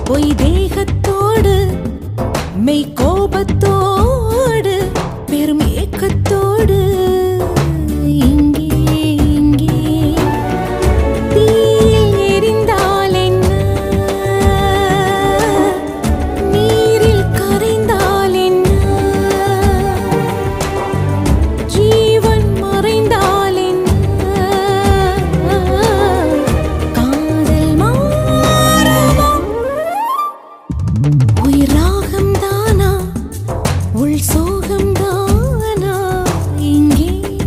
பொய் தேகத்தோடு மெய் கோபத்தோடு பெரும் ஏக்கத்தோடு இங்கே இங்கே தீயில் எரிந்தால் என்ன நீரில் கரைந்தால் என்ன ஜீவன் மறைந்தால் என்ன காதல் மாறுமா உயிர் ராகம் தானா உள் சோகம் தானா இங்கே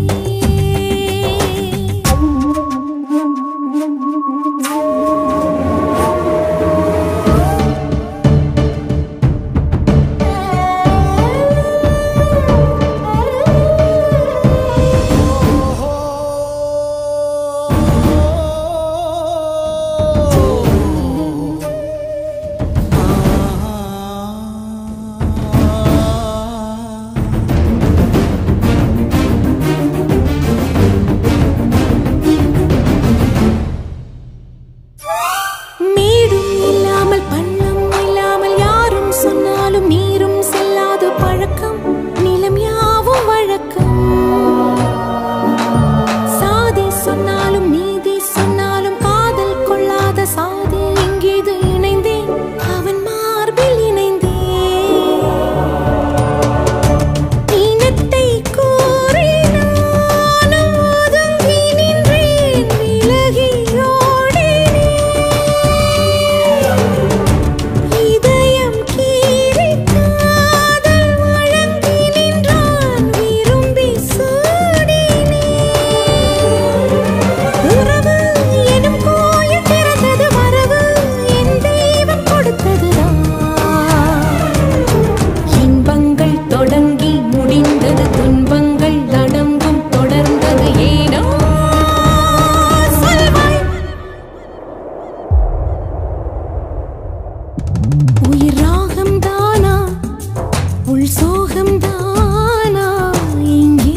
மேடும் இல்லாமல் பள்ளம் இல்லாமல் யாரும் சொன்னாலும் நீரும் செல்லாத பழக்கம் நிலம் யாவும் வழக்கம் சாதி சொன்னாலும் நீதி சொன்னாலும் காதல் கொள்ளாத சாதி எங்கேது இணைந்தேன் அவன் மார்பில் இணைந்தேன் இனத்தை கூறி நானும் ஒதுங்கி நின்றேன் விலகி ஓடினேன் இதயம் கீறி காதல் வழங்கி நின்றான் விரும்பி சூடினேன் உறவு எனும் கோயில் திறந்தது வரவு என் தெய்வம் கொடுத்ததுதான் இன்பங்கள் தொடங்கி முடிந்தது துன்பங்கள் அடங்கும் தொடர்ந்தது ஏனோ சொல்வாய் உயிர் ராகம் தானா உள் சோகம் தானா இங்கே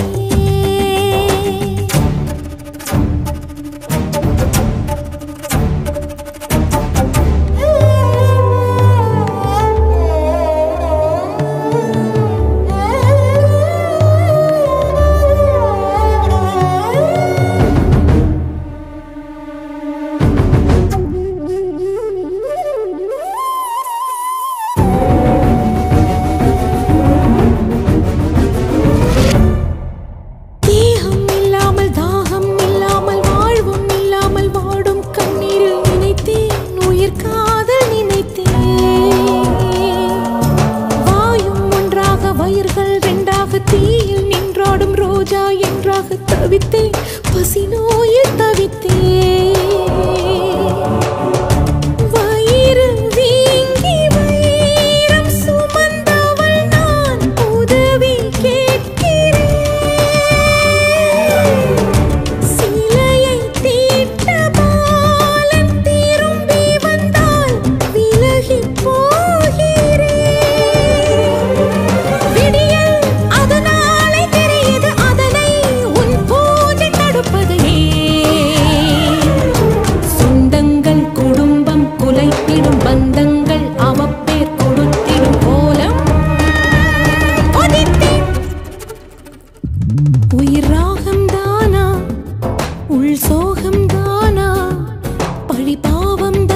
தேகம் இல்லாமல் தாகம் இல்லாமல் வாழ்வும் இல்லாமல் வாடும் கண்ணீரில் நினைத்தேன் உயிர் காதல் நினைத்தேன் வாயும் ஒன்றாக வயிர்கள் ரெண்டாக தீயில் நின்றாடும் ரோஜா என்றாக தவித்தேன் பசி நோயில் தவித்தேன் வயிறு வீங்கி வைரம் சுமந்தவள் நான் உதவி கேட்கிறேன் சிலையை தீட்ட பாலன் திரும்பி வந்தால் விலகிப் போகிறேன் விடியல் அதனாலே தெரியுது அதனை உன் பூஜை தடுப்பது ஏன் சொந்தங்கள் குடும்பம் குலைத்திடும் பந்தங்கள் அவப்பேர் கொடுத்திடும் கோலம் கொதித்தேன் உயிர் ராகம் தானா உள் சோகம் தானா பழி பாவம்